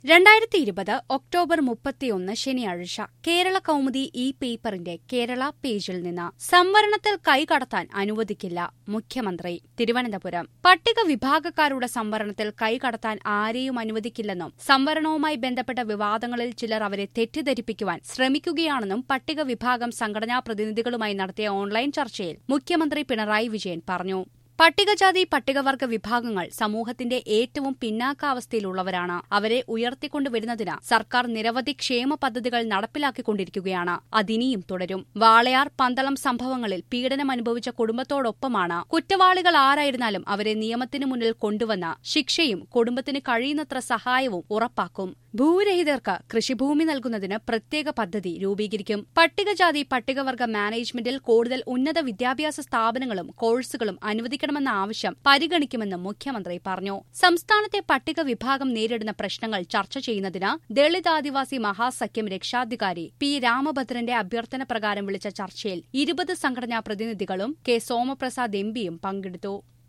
രണ്ടായിരത്തി ഇരുപത് ഒക്ടോബർ മുപ്പത്തിയൊന്ന് ശനിയാഴ്ച കേരള കൗമുദി ഈ പേപ്പറിന്റെ കേരള പേജിൽ നിന്ന് സംവരണത്തിൽ കൈകടത്താൻ അനുവദിക്കില്ല മുഖ്യമന്ത്രി തിരുവനന്തപുരം പട്ടിക വിഭാഗക്കാരുടെ സംവരണത്തിൽ കൈകടത്താൻ ആരെയും അനുവദിക്കില്ലെന്നും സംവരണവുമായി ബന്ധപ്പെട്ട വിവാദങ്ങളിൽ ചിലർ അവരെ തെറ്റിദ്ധരിപ്പിക്കുവാൻ ശ്രമിക്കുകയാണെന്നും പട്ടിക വിഭാഗം സംഘടനാ പ്രതിനിധികളുമായി നടത്തിയ ഓൺലൈൻ ചർച്ചയിൽ മുഖ്യമന്ത്രി പിണറായി വിജയൻ പറഞ്ഞു പട്ടികജാതി പട്ടികവർഗ വിഭാഗങ്ങൾ സമൂഹത്തിന്റെ ഏറ്റവും പിന്നാക്കാവസ്ഥയിലുള്ളവരാണ് അവരെ ഉയർത്തിക്കൊണ്ടുവരുന്നതിന് സർക്കാർ നിരവധി ക്ഷേമ പദ്ധതികൾ നടപ്പിലാക്കിക്കൊണ്ടിരിക്കുകയാണ് അതിനിയും തുടരും വാളയാർ പന്തളം സംഭവങ്ങളിൽ പീഡനം അനുഭവിച്ച കുടുംബത്തോടൊപ്പമാണ് കുറ്റവാളികൾ ആരായിരുന്നാലും അവരെ നിയമത്തിനു മുന്നിൽ കൊണ്ടുവന്ന് ശിക്ഷയും കുടുംബത്തിന് കഴിയുന്നത്ര സഹായവും ഉറപ്പാക്കും ഭൂരഹിതർക്ക് കൃഷിഭൂമി നൽകുന്നതിന് പ്രത്യേക പദ്ധതി രൂപീകരിക്കും പട്ടികജാതി പട്ടികവർഗ മാനേജ്മെന്റിൽ കൂടുതൽ ഉന്നത വിദ്യാഭ്യാസ സ്ഥാപനങ്ങളും കോഴ്സുകളും അനുവദിക്കണമെന്ന ആവശ്യം പരിഗണിക്കുമെന്നും മുഖ്യമന്ത്രി പറഞ്ഞു സംസ്ഥാനത്തെ പട്ടിക വിഭാഗം നേരിടുന്ന പ്രശ്നങ്ങൾ ചർച്ച ചെയ്യുന്നതിന് ദളിത് ആദിവാസി മഹാസഖ്യം രക്ഷാധികാരി പി രാമഭദ്രന്റെ അഭ്യർത്ഥന പ്രകാരം വിളിച്ച ചർച്ചയിൽ ഇരുപത് സംഘടനാ പ്രതിനിധികളും കെ സോമപ്രസാദ് എംപിയും പങ്കെടുത്തു